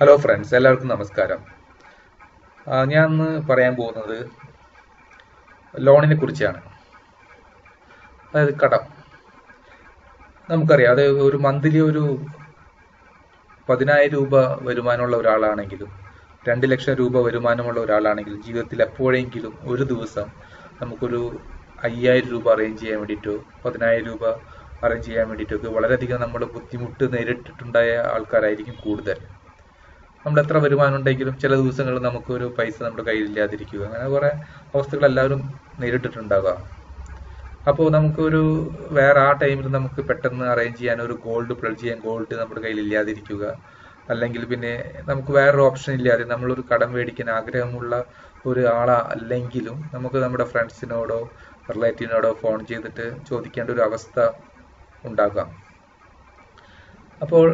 hello friends എല്ലാവർക്കും നമസ്കാരം ആ, ഞാൻ ഇന്ന് പറയാൻ പോകുന്നത് ലോണിനെ കുറിച്ചാണ് അതായത് കടം നമുക്കറിയാം അത് ഒരു മന്ത്ലി ഒരു പതിനായിരം രൂപ വരുമാനമുള്ള ഒരാളാണെങ്കിലും രണ്ട് ലക്ഷം രൂപ വരുമാനമുള്ള ഒരാളാണെങ്കിലും ജീവിതത്തിൽ എപ്പോഴെങ്കിലും ഒരു ദിവസം നമുക്കൊരു അയ്യായിരം രൂപ അറേഞ്ച് ചെയ്യാൻ വേണ്ടിയിട്ടോ പതിനായിരം രൂപ അറേഞ്ച് ചെയ്യാൻ വേണ്ടിയിട്ടോ ഒക്കെ വളരെയധികം നമ്മൾ ബുദ്ധിമുട്ട് നേരിട്ടിട്ടുണ്ടായ ആൾക്കാരായിരിക്കും കൂടുതൽ നമ്മൾ എത്ര വരുമാനം ഉണ്ടെങ്കിലും ചില ദിവസങ്ങളിൽ നമുക്കൊരു പൈസ നമ്മുടെ കയ്യിലില്ലാതിരിക്കുക അങ്ങനെ കുറെ അവസ്ഥകൾ എല്ലാവരും നേരിട്ടിട്ടുണ്ടാകാം അപ്പോൾ നമുക്കൊരു വേറെ ആ ടൈമിൽ നമുക്ക് പെട്ടെന്ന് അറേഞ്ച് ചെയ്യാൻ ഒരു ഗോൾഡ് പ്ലഡ് ചെയ്യാൻ ഗോൾഡ് നമ്മുടെ കയ്യിൽ ഇല്ലാതിരിക്കുക അല്ലെങ്കിൽ പിന്നെ നമുക്ക് വേറൊരു ഓപ്ഷൻ ഇല്ലാതെ നമ്മളൊരു കടം മേടിക്കാൻ ആഗ്രഹമുള്ള ഒരു ആളാ അല്ലെങ്കിലും നമുക്ക് നമ്മുടെ ഫ്രണ്ട്സിനോടോ റിലേറ്റീവിനോടോ ഫോൺ ചെയ്തിട്ട് ചോദിക്കേണ്ട ഒരു അവസ്ഥ ഉണ്ടാകാം അപ്പോൾ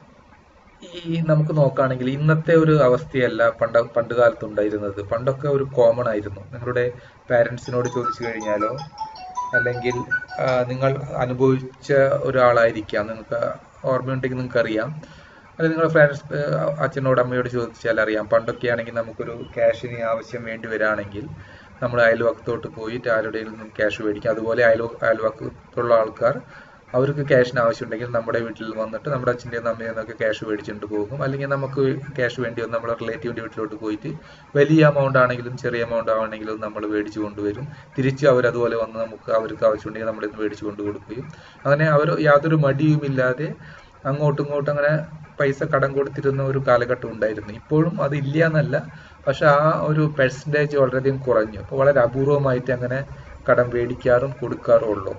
ഈ നമുക്ക് നോക്കുകയാണെങ്കിൽ ഇന്നത്തെ ഒരു അവസ്ഥയല്ല പണ്ട് പണ്ട് കാലത്ത് ഉണ്ടായിരുന്നത് പണ്ടൊക്കെ ഒരു കോമൺ ആയിരുന്നു നിങ്ങളുടെ പാരൻസിനോട് ചോദിച്ചു കഴിഞ്ഞാലോ അല്ലെങ്കിൽ ആ, നിങ്ങൾ അനുഭവിച്ച ഒരാളായിരിക്കാം നിങ്ങൾക്ക് ഓർമ്മയുണ്ടെങ്കിൽ നിങ്ങൾക്ക് അറിയാം അല്ലെങ്കിൽ നിങ്ങളുടെ ഫ്രണ്ട്സ് അച്ഛനോട് അമ്മയോട് ചോദിച്ചാൽ അറിയാം പണ്ടൊക്കെ ആണെങ്കിൽ നമുക്കൊരു ക്യാഷിന് ആവശ്യം വേണ്ടി വരികയാണെങ്കിൽ നമ്മൾ അയൽവക്കത്തോട്ട് പോയിട്ട് ആരുടെയിൽ നിന്നും ക്യാഷ് മേടിക്കും അതുപോലെ അയൽ അയൽവക്കത്തുള്ള ആൾക്കാർ അവർക്ക് ക്യാഷിന് ആവശ്യമുണ്ടെങ്കിൽ നമ്മുടെ വീട്ടിൽ വന്നിട്ട് നമ്മുടെ അച്ഛൻ്റെയും അമ്മയിൽ നിന്നൊക്കെ ക്യാഷ് മേടിച്ചുകൊണ്ട് പോകും അല്ലെങ്കിൽ നമുക്ക് ക്യാഷ് വേണ്ടി വന്ന് നമ്മുടെ റിലേറ്റീവിൻ്റെ വീട്ടിലോട്ട് പോയിട്ട് വലിയ എമൗണ്ട് ആണെങ്കിലും ചെറിയ എമൗണ്ട് ആണെങ്കിലും നമ്മൾ മേടിച്ചു കൊണ്ടുവരും തിരിച്ച് അവർ അതുപോലെ വന്ന് നമുക്ക് അവർക്ക് ആവശ്യമുണ്ടെങ്കിൽ നമ്മളിൽ നിന്ന് മേടിച്ചു കൊണ്ട് കൊടുക്കുകയും അങ്ങനെ അവർ യാതൊരു മടിയുമില്ലാതെ അങ്ങോട്ടും ഇങ്ങോട്ടും അങ്ങനെ പൈസ കടം കൊടുത്തിരുന്ന ഒരു കാലഘട്ടം ഉണ്ടായിരുന്നു ഇപ്പോഴും അത് ഇല്ല എന്നല്ല പക്ഷെ ആ ഒരു പെർസെൻറ്റേജ് വളരെയധികം കുറഞ്ഞു അപ്പോൾ വളരെ അപൂർവമായിട്ട് അങ്ങനെ കടം മേടിക്കാറും കൊടുക്കാറും ഉള്ളൂ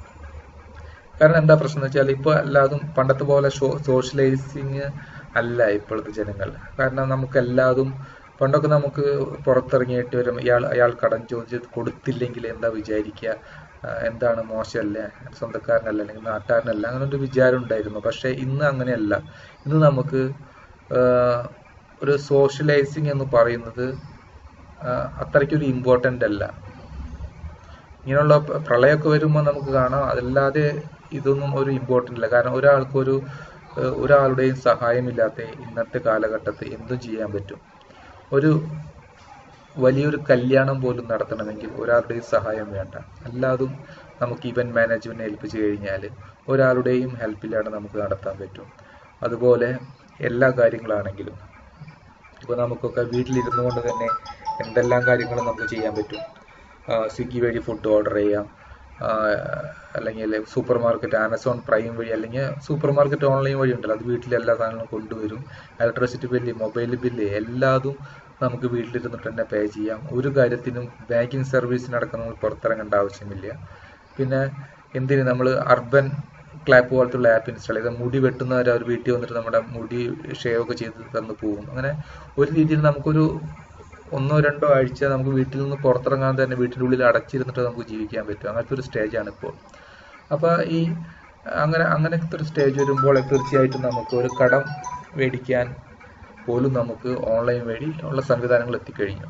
കാരണം എന്താ പ്രശ്നം എന്ന് വെച്ചാൽ ഇപ്പോൾ എല്ലാതും പണ്ടത്തെ പോലെ സോഷ്യലൈസിങ് അല്ല ഇപ്പോഴത്തെ ജനങ്ങൾ കാരണം നമുക്ക് എല്ലാതും പണ്ടൊക്കെ നമുക്ക് പുറത്തിറങ്ങിയിട്ട് വരും ഇയാൾ അയാൾ കടം ചോദിച്ച് കൊടുത്തില്ലെങ്കിൽ എന്താ വിചാരിക്കുക ആ, എന്താണ് മോശമല്ലേ സ്വന്തക്കാരനല്ല അല്ലെങ്കിൽ നാട്ടുകാരനല്ല അങ്ങനെ ഒരു വിചാരം ഉണ്ടായിരുന്നു പക്ഷെ ഇന്ന് അങ്ങനെയല്ല ഇന്ന് നമുക്ക് ആ, ഒരു സോഷ്യലൈസിങ് എന്ന് പറയുന്നത് ആ, അത്രയ്ക്കൊരു ഇമ്പോർട്ടൻ്റ് അല്ല ഇങ്ങനെയുള്ള പ്ര- പ്രളയമൊക്കെ വരുമ്പോൾ നമുക്ക് കാണാം അതല്ലാതെ ഇതൊന്നും ഒരു ഇമ്പോർട്ടൻ്റ് അല്ല കാരണം ഒരാൾക്ക് ഒരു ഏഹ് ഒരാളുടെയും സഹായമില്ലാത്ത ഇന്നത്തെ കാലഘട്ടത്തിൽ എന്തും ചെയ്യാൻ പറ്റും ഒരു വലിയൊരു കല്യാണം പോലും നടത്തണമെങ്കിൽ ഒരാളുടെയും സഹായം വേണ്ട എല്ലാതും നമുക്ക് ഇവന്റ് മാനേജ്മെന്റ് ഏൽപ്പിച്ചു കഴിഞ്ഞാൽ ഒരാളുടെയും ഹെൽപ്പില്ലാതെ നമുക്ക് നടത്താൻ പറ്റും അതുപോലെ എല്ലാ കാര്യങ്ങളാണെങ്കിലും ഇപ്പോൾ നമുക്കൊക്കെ വീട്ടിലിരുന്നു കൊണ്ട് തന്നെ എന്തെല്ലാം കാര്യങ്ങളും നമുക്ക് ചെയ്യാൻ പറ്റും ആ, സ്വിഗ്ഗി വഴി ഫുഡ് ഓർഡർ ചെയ്യാം ആ, അല്ലെങ്കിൽ സൂപ്പർ മാർക്കറ്റ് ആമസോൺ പ്രൈം വഴി അല്ലെങ്കിൽ സൂപ്പർ മാർക്കറ്റ് ഓൺലൈൻ വഴി ഉണ്ടല്ലോ അത് വീട്ടിൽ എല്ലാ സാധനങ്ങളും കൊണ്ടുവരും ഇലക്ട്രിസിറ്റി ബില്ല് മൊബൈൽ ബില്ല് എല്ലാതും നമുക്ക് വീട്ടിലിരുന്നിട്ട് തന്നെ പേ ചെയ്യാം ഒരു കാര്യത്തിനും ബാങ്കിങ് സർവീസിനടക്കം നമ്മൾ പുറത്തിറങ്ങേണ്ട ആവശ്യമില്ല പിന്നെ എന്തിന് നമ്മൾ അർബൻ ക്ലാപ്പ് പോലത്തുള്ള ആപ്പ് ഇൻസ്റ്റാൾ ചെയ്ത് മുടി വെട്ടുന്നവർ അവർ വീട്ടിൽ വന്നിട്ട് നമ്മുടെ മുടി ഷേവ് ഒക്കെ ചെയ്ത് തന്നു പോകും അങ്ങനെ ഒരു രീതിയിൽ നമുക്കൊരു ഒന്നോ രണ്ടോ ആഴ്ച നമുക്ക് വീട്ടിൽ നിന്ന് പുറത്തിറങ്ങാൻ തന്നെ വീട്ടിൻ്റെ ഉള്ളിൽ അടച്ചിരുന്നിട്ട് നമുക്ക് ജീവിക്കാൻ പറ്റും അങ്ങനത്തെ ഒരു സ്റ്റേജാണ് ഇപ്പോൾ അപ്പോൾ ഈ അങ്ങനെ അങ്ങനത്തെ ഒരു സ്റ്റേജ് വരുമ്പോൾ തീർച്ചയായിട്ടും നമുക്ക് ഒരു കടം മേടിക്കാൻ പോലും നമുക്ക് ഓൺലൈൻ വഴി ഉള്ള സംവിധാനങ്ങൾ എത്തിക്കഴിഞ്ഞു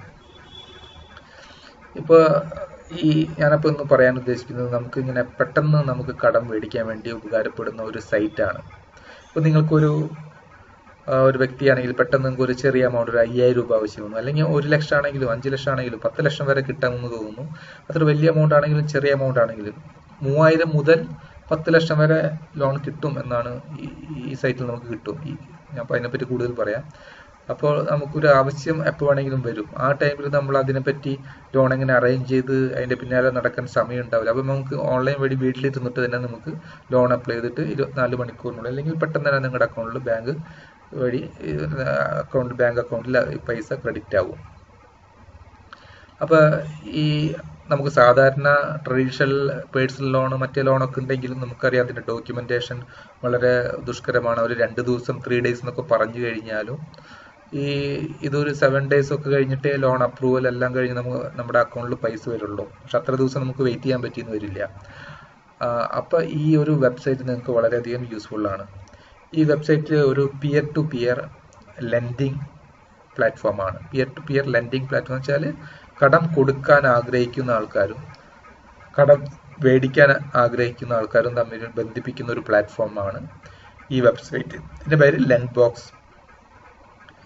ഇപ്പോൾ ഈ ഞാനപ്പോൾ ഇന്ന് പറയാൻ ഉദ്ദേശിക്കുന്നത് നമുക്ക് ഇങ്ങനെ പെട്ടെന്ന് നമുക്ക് കടം മേടിക്കാൻ വേണ്ടി ഉപകാരപ്പെടുന്ന ഒരു സൈറ്റാണ് ഇപ്പോൾ നിങ്ങൾക്കൊരു ആ, ഒരു വ്യക്തിയാണെങ്കിൽ പെട്ടെന്ന് നിങ്ങൾക്ക് ഒരു ചെറിയ എമൗണ്ട് ഒരു അയ്യായിരം രൂപ ആവശ്യം വന്നു അല്ലെങ്കിൽ ഒരു ലക്ഷം ആണെങ്കിലും അഞ്ച് ലക്ഷം ആണെങ്കിലും പത്ത് ലക്ഷം വരെ കിട്ടാമെന്ന് തോന്നുന്നു അത്ര വലിയ എമൗണ്ട് ആണെങ്കിലും ചെറിയ എമൗണ്ട് ആണെങ്കിലും മൂവായിരം മുതൽ പത്ത് ലക്ഷം വരെ ലോൺ കിട്ടും എന്നാണ് ഈ ഈ സൈറ്റിൽ നമുക്ക് കിട്ടും ഈ ഞാൻ അപ്പോൾ അതിനെപ്പറ്റി കൂടുതൽ പറയാം അപ്പോൾ നമുക്കൊരു ആവശ്യം എപ്പോൾ വേണമെങ്കിലും വരും ആ ടൈമിൽ നമ്മൾ അതിനെപ്പറ്റി ലോൺ എങ്ങനെ അറേഞ്ച് ചെയ്ത് അതിന്റെ പിന്നാലെ നടക്കാൻ സമയം ഉണ്ടാവില്ല അപ്പോൾ നമുക്ക് ഓൺലൈൻ വഴി വീട്ടിലിരുന്നിട്ട് തന്നെ നമുക്ക് ലോൺ അപ്ലൈ ചെയ്തിട്ട് ഇരുപത്തിനാല് മണിക്കൂറിനുള്ളിൽ അല്ലെങ്കിൽ പെട്ടെന്ന് തന്നെ നിങ്ങളുടെ അക്കൗണ്ടിൽ ബാങ്ക് വഴി അക്കൗണ്ട് ബാങ്ക് അക്കൗണ്ടിൽ പൈസ ക്രെഡിറ്റ് ആവും അപ്പൊ ഈ നമുക്ക് സാധാരണ ട്രഡീഷണൽ പേഴ്സണൽ ലോൺ മറ്റേ ലോണൊക്കെ ഉണ്ടെങ്കിലും നമുക്കറിയാം അതിന്റെ ഡോക്യുമെന്റേഷൻ വളരെ ദുഷ്കരമാണ് ഒരു രണ്ട് ദിവസം ത്രീ ഡേയ്സ് എന്നൊക്കെ പറഞ്ഞു കഴിഞ്ഞാലും ഈ ഇതൊരു സെവൻ ഡേയ്സ് ഒക്കെ കഴിഞ്ഞിട്ടേ ലോൺ അപ്രൂവൽ എല്ലാം കഴിഞ്ഞ് നമുക്ക് നമ്മുടെ അക്കൗണ്ടിൽ പൈസ വരുള്ളൂ പക്ഷെ അത്ര ദിവസം നമുക്ക് വെയിറ്റ് ചെയ്യാൻ പറ്റിയെന്ന് വരില്ല ആ, അപ്പൊ ഈ ഒരു വെബ്സൈറ്റ് നിങ്ങൾക്ക് വളരെയധികം യൂസ്ഫുൾ ആണ് ഈ വെബ്സൈറ്റ് ഒരു പിയർ ടു പിയർ ലെൻഡിങ് പ്ലാറ്റ്ഫോമാണ് peer to peer lending platform വെച്ചാൽ കടം കൊടുക്കാൻ ആഗ്രഹിക്കുന്ന ആൾക്കാരും കടം മേടിക്കാൻ ആഗ്രഹിക്കുന്ന ആൾക്കാരും തമ്മിൽ ബന്ധിപ്പിക്കുന്ന ഒരു പ്ലാറ്റ്ഫോമാണ് ഈ വെബ്സൈറ്റ് ഇതിന്റെ പേര് ലെൻഡ് ബോക്സ്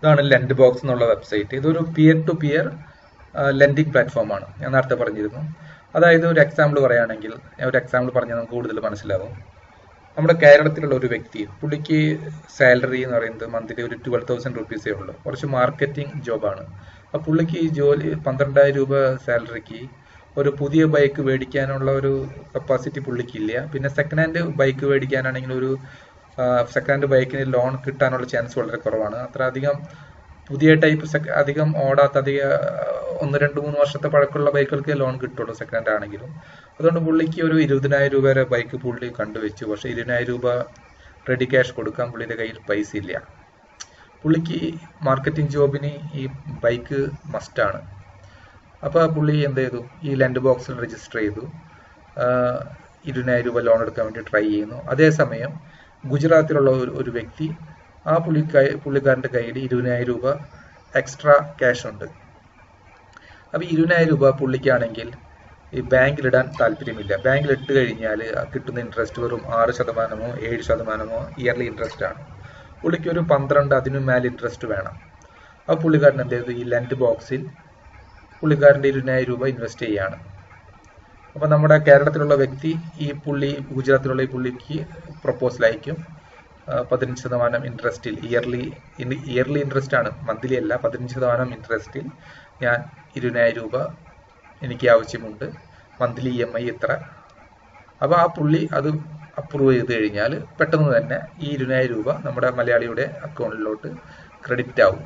ഇതാണ് ലെൻഡ് ബോക്സ് എന്നുള്ള വെബ്സൈറ്റ് ഇതൊരു പിയർ ടു പിയർ ലെൻഡിങ് പ്ലാറ്റ്ഫോമാണ് ഞാൻ നേരത്തെ പറഞ്ഞിരുന്നു അതായത് ഒരു എക്സാമ്പിൾ പറയുകയാണെങ്കിൽ ഞാൻ ഒരു എക്സാമ്പിൾ പറഞ്ഞാൽ നമുക്ക് കൂടുതൽ മനസ്സിലാവും നമ്മുടെ കേരളത്തിലുള്ള ഒരു വ്യക്തി പുള്ളിക്ക് സാലറി എന്ന് പറയുന്നത് മന്ത്ലി ഒരു ട്വൽവ് തൗസൻഡ് റുപ്പീസേ ഉള്ളൂ കുറച്ച് മാർക്കറ്റിംഗ് ജോബാണ് അപ്പോൾ പുള്ളിക്ക് ഈ ജോലി പന്ത്രണ്ടായിരം രൂപ സാലറിക്ക് ഒരു പുതിയ ബൈക്ക് മേടിക്കാനുള്ള ഒരു കപ്പാസിറ്റി പുള്ളിക്കില്ല പിന്നെ സെക്കൻഡ് ഹാൻഡ് ബൈക്ക് മേടിക്കാനാണെങ്കിൽ ഒരു സെക്കൻഡ് ഹാൻഡ് ബൈക്കിന് ലോൺ കിട്ടാനുള്ള ചാൻസ് വളരെ കുറവാണ് അത്ര അധികം പുതിയ ടൈപ്പ് അധികം ഓടാത്ത അധിക ഒന്ന് രണ്ട് മൂന്ന് വർഷത്തെ പഴക്കമുള്ള ബൈക്കുകൾക്ക് ലോൺ കിട്ടുള്ളൂ സെക്കൻഡ് ഹാൻഡ് ആണെങ്കിലും അതുകൊണ്ട് പുള്ളിക്ക് ഒരു ഇരുപതിനായിരം രൂപ വരെ ബൈക്ക് പുള്ളി കണ്ടുവച്ചു പക്ഷെ ഇരുപതിനായിരം രൂപ റെഡി ക്യാഷ് കൊടുക്കാൻ പുള്ളിയുടെ കയ്യിൽ പൈസ ഇല്ല പുള്ളിക്ക് മാർക്കറ്റിംഗ് ജോബിന് ഈ ബൈക്ക് മസ്റ്റാണ് അപ്പോൾ പുള്ളി എന്ത് ചെയ്തു ഈ ലെൻഡ് ബോക്സിൽ രജിസ്റ്റർ ചെയ്തു ഇരുപതിനായിരം രൂപ ലോൺ എടുക്കാൻ വേണ്ടി ട്രൈ ചെയ്യുന്നു അതേസമയം ഗുജറാത്തിലുള്ള ഒരു ഒരു വ്യക്തി ആ പുള്ളി പുള്ളിക്കാരൻ്റെ കയ്യിൽ ഇരുപതിനായിരം രൂപ എക്സ്ട്രാ ക്യാഷ് ഉണ്ട് അപ്പോൾ ഇരുപതിനായിരം രൂപ പുള്ളിക്കാണെങ്കിൽ ഈ ബാങ്കിലിടാൻ താല്പര്യമില്ല ബാങ്കിൽ ഇട്ട് കഴിഞ്ഞാൽ കിട്ടുന്ന ഇൻട്രസ്റ്റ് വെറും ആറ് ശതമാനമോ ഏഴ് ശതമാനമോ ഇയർലി ഇൻട്രസ്റ്റ് ആണ് പുള്ളിക്ക് ഒരു പന്ത്രണ്ട് അതിനും മേലെ ഇൻട്രസ്റ്റ് വേണം ആ പുള്ളിക്കാരൻ എന്ത് ചെയ്തു ഈ ലെൻഡ് ബോക്സിൽ പുള്ളിക്കാരൻ്റെ ഇരുപതിനായിരം രൂപ ഇൻവെസ്റ്റ് ചെയ്യാണ് അപ്പോൾ നമ്മുടെ കേരളത്തിലുള്ള വ്യക്തി ഈ പുള്ളി ഗുജറാത്തിലുള്ള ഈ പുള്ളിക്ക് പ്രപ്പോസൽ അയക്കും പതിനഞ്ച് ശതമാനം ഇൻട്രസ്റ്റിൽ ഇയർലി ഇയർലി ഇൻട്രസ്റ്റ് ആണ് മന്ത്ലി അല്ല പതിനഞ്ച് ശതമാനം ഇൻട്രസ്റ്റിൽ ഞാൻ ഇരുപതിനായിരം രൂപ എനിക്ക് ആവശ്യമുണ്ട് മന്ത്ലി ഇ എം ഐ എത്ര അപ്പോൾ ആ പുള്ളി അത് അപ്രൂവ് ചെയ്ത് കഴിഞ്ഞാൽ പെട്ടെന്ന് തന്നെ ഈ ഇരുപതിനായിരം രൂപ നമ്മുടെ മലയാളിയുടെ അക്കൗണ്ടിലോട്ട് ക്രെഡിറ്റ് ആവും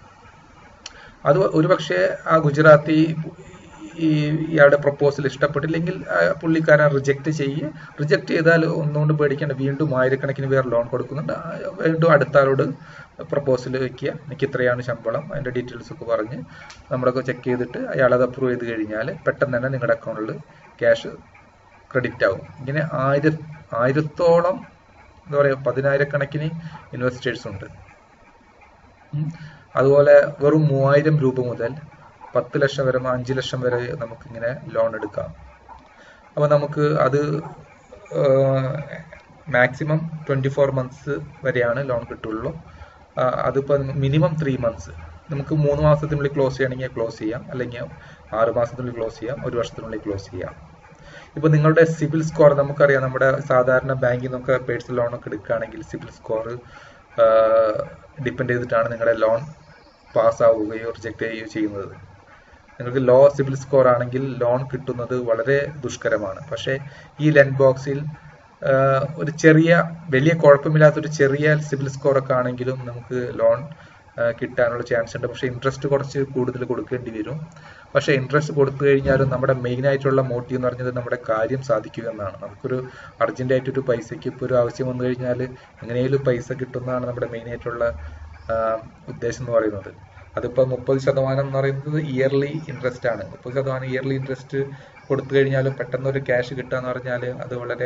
അത് ഒരുപക്ഷെ ആ ഗുജറാത്തി ഈ ഇയാളുടെ പ്രപ്പോസൽ ഇഷ്ടപ്പെട്ടില്ലെങ്കിൽ പുള്ളിക്കാരൻ റിജക്റ്റ് ചെയ്യ് റിജക്റ്റ് ചെയ്താൽ ഒന്നുകൊണ്ട് പേടിക്കേണ്ട വീണ്ടും ആയിരക്കണക്കിന് പേർ ലോൺ കൊടുക്കുന്നുണ്ട് വീണ്ടും അടുത്ത ആളോട് പ്രപ്പോസൽ വെക്കുക എനിക്ക് ഇത്രയാണ് ശമ്പളം അതിൻ്റെ ഡീറ്റെയിൽസ് ഒക്കെ പറഞ്ഞ് നമ്മളൊക്കെ ചെക്ക് ചെയ്തിട്ട് അയാൾ അത് അപ്രൂവ് ചെയ്ത് കഴിഞ്ഞാൽ പെട്ടെന്ന് തന്നെ നിങ്ങളുടെ അക്കൗണ്ടിൽ ക്യാഷ് ക്രെഡിറ്റ് ആവും ഇങ്ങനെ ആയിര ആയിരത്തോളം എന്താ പറയുക പതിനായിരക്കണക്കിന് ഇൻവെസ്റ്റേഴ്സ് ഉണ്ട് അതുപോലെ വെറും മൂവായിരം രൂപ മുതൽ പത്ത് ലക്ഷം വരെ അഞ്ച് ലക്ഷം വരെ നമുക്കിങ്ങനെ ലോൺ എടുക്കാം അപ്പോൾ നമുക്ക് അത് മാക്സിമം ട്വൻറ്റി ഫോർ മന്ത്സ് വരെയാണ് ലോൺ കിട്ടുള്ളൂ അതിപ്പോൾ മിനിമം ത്രീ മന്ത്സ് നമുക്ക് മൂന്ന് മാസത്തിനുള്ളിൽ ക്ലോസ് ചെയ്യണമെങ്കിൽ ക്ലോസ് ചെയ്യാം അല്ലെങ്കിൽ ആറ് മാസത്തിനുള്ളിൽ ക്ലോസ് ചെയ്യാം ഒരു വർഷത്തിനുള്ളിൽ ക്ലോസ് ചെയ്യാം ഇപ്പോൾ നിങ്ങളുടെ സിബിൽ സ്കോർ നമുക്കറിയാം നമ്മുടെ സാധാരണ ബാങ്കിൽ നമുക്ക് പേഴ്സണൽ ലോൺ ഒക്കെ എടുക്കുകയാണെങ്കിൽ സിബിൽ സ്കോർ ഡിപ്പെൻഡ് ചെയ്തിട്ടാണ് നിങ്ങളുടെ ലോൺ പാസ്സാവുകയോ റിജക്റ്റ് ചെയ്യുകയോ ചെയ്യുന്നത് നിങ്ങൾക്ക് ലോ സിബിൽ സ്കോർ ആണെങ്കിൽ ലോൺ കിട്ടുന്നത് വളരെ ദുഷ്കരമാണ് പക്ഷേ ഈ ലെൻഡ് ബോക്സിൽ ഒരു ചെറിയ വലിയ കുഴപ്പമില്ലാത്ത ഒരു ചെറിയ സിബിൽ സ്കോർ ഒക്കെ ആണെങ്കിലും നമുക്ക് ലോൺ കിട്ടാനുള്ള ചാൻസ് ഉണ്ട് പക്ഷേ ഇൻട്രസ്റ്റ് കുറച്ച് കൂടുതൽ കൊടുക്കേണ്ടി വരും പക്ഷേ ഇൻട്രസ്റ്റ് കൊടുത്തു കഴിഞ്ഞാലും നമ്മുടെ മെയിൻ ആയിട്ടുള്ള മോട്ടീവ് എന്ന് പറഞ്ഞത് നമ്മുടെ കാര്യം സാധിക്കുക എന്നാണ് നമുക്കൊരു അർജന്റ് ആയിട്ടൊരു പൈസയ്ക്ക് ഇപ്പോൾ ഒരു ആവശ്യം വന്നു കഴിഞ്ഞാൽ എങ്ങനെയും പൈസ കിട്ടുന്നതാണ് നമ്മുടെ മെയിൻ ആയിട്ടുള്ള ഉദ്ദേശം എന്ന് പറയുന്നത് അതിപ്പോൾ മുപ്പത് ശതമാനം എന്ന് പറയുന്നത് ഇയർലി ഇൻട്രസ്റ്റ് ആണ് മുപ്പത് ശതമാനം ഇയർലി ഇൻട്രസ്റ്റ് കൊടുത്തു കഴിഞ്ഞാലും പെട്ടെന്ന് ഒരു ക്യാഷ് കിട്ടുക എന്ന് പറഞ്ഞാൽ അത് വളരെ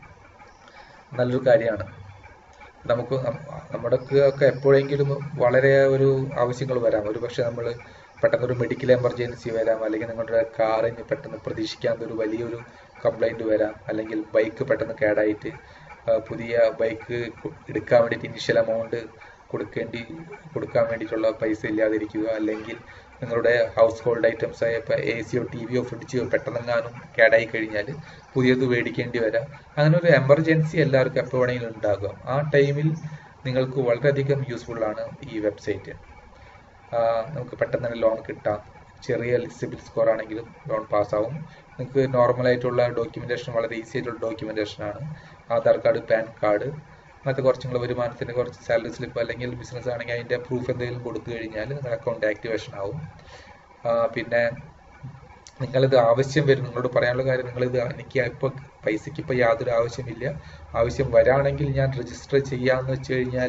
നല്ലൊരു കാര്യമാണ് നമുക്ക് നമ്മുടെ ഒക്കെ എപ്പോഴെങ്കിലും വളരെ ഒരു ആവശ്യങ്ങൾ വരാം ഒരു പക്ഷെ നമ്മൾ പെട്ടെന്ന് ഒരു മെഡിക്കൽ എമർജൻസി വരാം അല്ലെങ്കിൽ നിങ്ങളുടെ കാറിന് പെട്ടെന്ന് പ്രതീക്ഷിക്കാത്ത ഒരു വലിയൊരു കംപ്ലൈന്റ് വരാം അല്ലെങ്കിൽ ബൈക്ക് പെട്ടെന്ന് കേടായിട്ട് പുതിയ ബൈക്ക് എടുക്കാൻ വേണ്ടിയിട്ട് ഇനിഷ്യൽ എമൗണ്ട് കൊടുക്കേണ്ടി കൊടുക്കാൻ വേണ്ടിയിട്ടുള്ള പൈസ ഇല്ലാതിരിക്കുക അല്ലെങ്കിൽ നിങ്ങളുടെ ഹൗസ് ഹോൾഡ് ഐറ്റംസ് ആയ ഇപ്പോൾ എ സിയോ ടി വിയോ ഫ്രിഡ്ജോ പെട്ടെന്നെങ്ങാനും കേടായി കഴിഞ്ഞാൽ പുതിയത് മേടിക്കേണ്ടി വരാം അങ്ങനെ ഒരു എമർജൻസി എല്ലാവർക്കും എപ്പോൾ വേണമെങ്കിലും ഉണ്ടാകും ആ ടൈമിൽ നിങ്ങൾക്ക് വളരെയധികം യൂസ്ഫുൾ ആണ് ഈ വെബ്സൈറ്റ് നമുക്ക് പെട്ടെന്ന് തന്നെ ലോൺ കിട്ടാം ചെറിയ സിബിൽ സ്കോർ ആണെങ്കിലും ലോൺ പാസ്സാവും നിങ്ങൾക്ക് നോർമലായിട്ടുള്ള ഡോക്യുമെന്റേഷൻ വളരെ ഈസി ആയിട്ടുള്ള ഡോക്യുമെന്റേഷൻ ആണ് ആധാർ കാർഡ് പാൻ കാർഡ് അങ്ങനത്തെ കുറച്ചും കൂടെ വരുമാനത്തിന് കുറച്ച് സാലറി സ്ലിപ്പ് അല്ലെങ്കിൽ ബിസിനസ് ആണെങ്കിൽ അതിന്റെ പ്രൂഫ് എന്തെങ്കിലും കൊടുത്തു കഴിഞ്ഞാൽ നിങ്ങളുടെ അക്കൗണ്ട് ആക്ടിവേഷൻ ആവും പിന്നെ നിങ്ങളിത് ആവശ്യം വരും നിങ്ങളോട് പറയാനുള്ള കാര്യം നിങ്ങളിത് എനിക്ക് ഇപ്പോൾ പൈസയ്ക്ക് ഇപ്പോൾ യാതൊരു ആവശ്യമില്ല ആവശ്യം വരാണെങ്കിൽ ഞാൻ രജിസ്റ്റർ ചെയ്യാമെന്ന് വെച്ച് കഴിഞ്ഞാൽ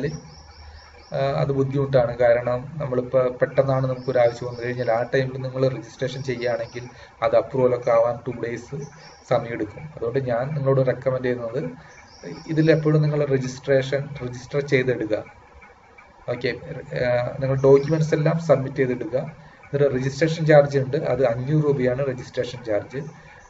അത് ബുദ്ധിമുട്ടാണ് കാരണം നമ്മളിപ്പോൾ പെട്ടെന്നാണ് നമുക്കൊരു ആവശ്യം വന്നു കഴിഞ്ഞാൽ ആ ടൈമിൽ നിങ്ങൾ രജിസ്ട്രേഷൻ ചെയ്യുകയാണെങ്കിൽ അത് അപ്രൂവലൊക്കെ ആവാൻ ടു ഡേയ്സ് സമയമെടുക്കും അതുകൊണ്ട് ഞാൻ നിങ്ങളോട് റെക്കമെൻഡ് ചെയ്യുന്നത് ഇതിൽ എപ്പോഴും നിങ്ങൾ രജിസ്ട്രേഷൻ രജിസ്റ്റർ ചെയ്തിടുക ഓക്കെ നിങ്ങൾ ഡോക്യുമെന്റ്സ് എല്ലാം സബ്മിറ്റ് ചെയ്തിടുക എന്നിട്ട് രജിസ്ട്രേഷൻ ചാർജ് ഉണ്ട് അത് അഞ്ഞൂറ് രൂപയാണ് രജിസ്ട്രേഷൻ ചാർജ്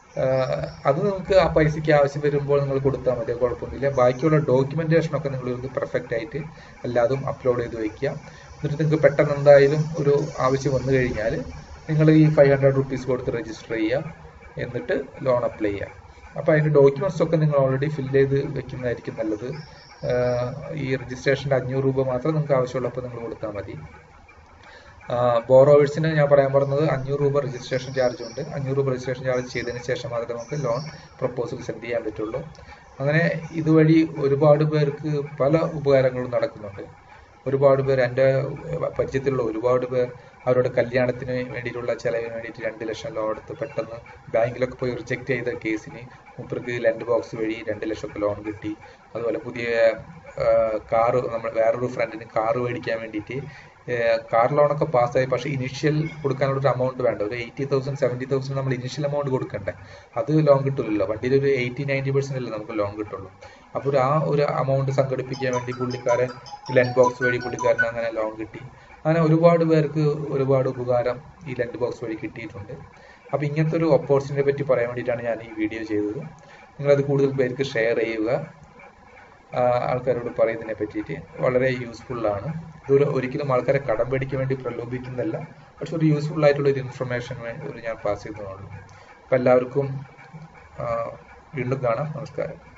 അത് നിങ്ങൾക്ക് ആ പൈസയ്ക്ക് ആവശ്യം വരുമ്പോൾ നിങ്ങൾ കൊടുത്താൽ മതി കുഴപ്പമൊന്നുമില്ല ബാക്കിയുള്ള ഡോക്യുമെന്റേഷൻ ഒക്കെ നിങ്ങൾ പെർഫെക്റ്റ് ആയിട്ട് എല്ലാതും അപ്ലോഡ് ചെയ്ത് വയ്ക്കുക എന്നിട്ട് നിങ്ങൾക്ക് പെട്ടെന്ന് എന്തായാലും ഒരു ആവശ്യം വന്നു കഴിഞ്ഞാൽ നിങ്ങൾ ഈ ഫൈവ് ഹൺഡ്രഡ് റുപ്പീസ് കൊടുത്ത് രജിസ്റ്റർ ചെയ്യുക എന്നിട്ട് ലോൺ അപ്ലൈ ചെയ്യുക അപ്പോൾ അതിൻ്റെ ഡോക്യുമെന്റ്സ് ഒക്കെ നിങ്ങൾ ഓൾറെഡി ഫിൽ ചെയ്ത് വെക്കുന്നതായിരിക്കും നല്ലത് ആഹ് ഈ രജിസ്ട്രേഷൻ്റെ അഞ്ഞൂറ് രൂപ മാത്രം നിങ്ങൾക്ക് ആവശ്യമുള്ളപ്പോൾ നിങ്ങൾ കൊടുത്താൽ മതി ബോറോവേഴ്സിന് ഞാൻ പറയാൻ പറഞ്ഞത് അഞ്ഞൂറ് രൂപ രജിസ്ട്രേഷൻ ചാർജ് ഉണ്ട് അഞ്ഞൂറ് രൂപ രജിസ്ട്രേഷൻ ചാർജ് ചെയ്തതിന് ശേഷം മാത്രമേ നമുക്ക് ലോൺ പ്രപ്പോസൽ സെൻഡ് ചെയ്യാൻ പറ്റുള്ളൂ അങ്ങനെ ഇതുവഴി ഒരുപാട് പേർക്ക് പല ഉപകാരങ്ങളും നടക്കുന്നുണ്ട് ഒരുപാട് പേർ എൻ്റെ പരിചയത്തിലുള്ള ഒരുപാട് പേർ അവരുടെ കല്യാണത്തിന് വേണ്ടിയിട്ടുള്ള ചെലവിന് വേണ്ടിയിട്ട് രണ്ട് ലക്ഷം ലോൺ എടുത്ത് പെട്ടെന്ന് ബാങ്കിലൊക്കെ പോയി റിജക്ട് ചെയ്ത കേസിന് മൂപ്പർക്ക് ലെൻഡ് ബോക്സ് വഴി രണ്ട് ലക്ഷമൊക്കെ ലോൺ കിട്ടി അതുപോലെ പുതിയ കാറ് നമ്മൾ വേറൊരു ഫ്രണ്ടിന് കാറ് മേടിക്കാൻ വേണ്ടിയിട്ട് കാർ ലോണൊക്കെ പാസ്സായി പക്ഷേ ഇനിഷ്യൽ കൊടുക്കാനുള്ള ഒരു എമൗണ്ട് വേണ്ട ഒരു എയ്റ്റി തൗസൻഡ് സെവൻറ്റി തൗസൻഡ് നമ്മൾ ഇനിഷ്യൽ എമൗണ്ട് കൊടുക്കണ്ടേ അത് ലോൺ കിട്ടില്ലല്ലോ വണ്ടിയിൽ ഒരു എയ്റ്റി നയൻറ്റി പെർസെന്റ് അല്ലേ നമുക്ക് ലോൺ കിട്ടുള്ളൂ അപ്പോൾ ഒരു ആ ഒരു എമൗണ്ട് സംഘടിപ്പിക്കാൻ വേണ്ടി പുള്ളിക്കാരൻ ലെൻഡ് ബോക്സ് വഴി പുള്ളിക്കാരൻ അങ്ങനെ ലോൺ കിട്ടി അങ്ങനെ ഒരുപാട് പേർക്ക് ഒരുപാട് ഉപകാരം ഈ ലെൻഡ് ബോക്സ് വഴി കിട്ടിയിട്ടുണ്ട് അപ്പോൾ ഇങ്ങനത്തെ ഒരു ഓപ്പർച്യൂണിറ്റിയെ പറ്റി പറയാൻ വേണ്ടിയിട്ടാണ് ഞാൻ ഈ വീഡിയോ ചെയ്തത് നിങ്ങളത് കൂടുതൽ പേർക്ക് ഷെയർ ചെയ്യുക ആ, ആൾക്കാരോട് പറയുന്നതിനെ പറ്റിയിട്ട് വളരെ യൂസ്ഫുൾ ആണ് ഇത് ഒരിക്കലും ആൾക്കാരെ കടം പേടിക്കാൻ വേണ്ടി പ്രലോഭിക്കുന്നതല്ല പക്ഷെ ഒരു യൂസ്ഫുൾ ആയിട്ടുള്ള ഒരു ഇൻഫർമേഷൻ ഒരു ഞാൻ പാസ് ചെയ്യുന്നതുള്ളൂ അപ്പം എല്ലാവർക്കും ആ, വീണ്ടും കാണാം നമസ്കാരം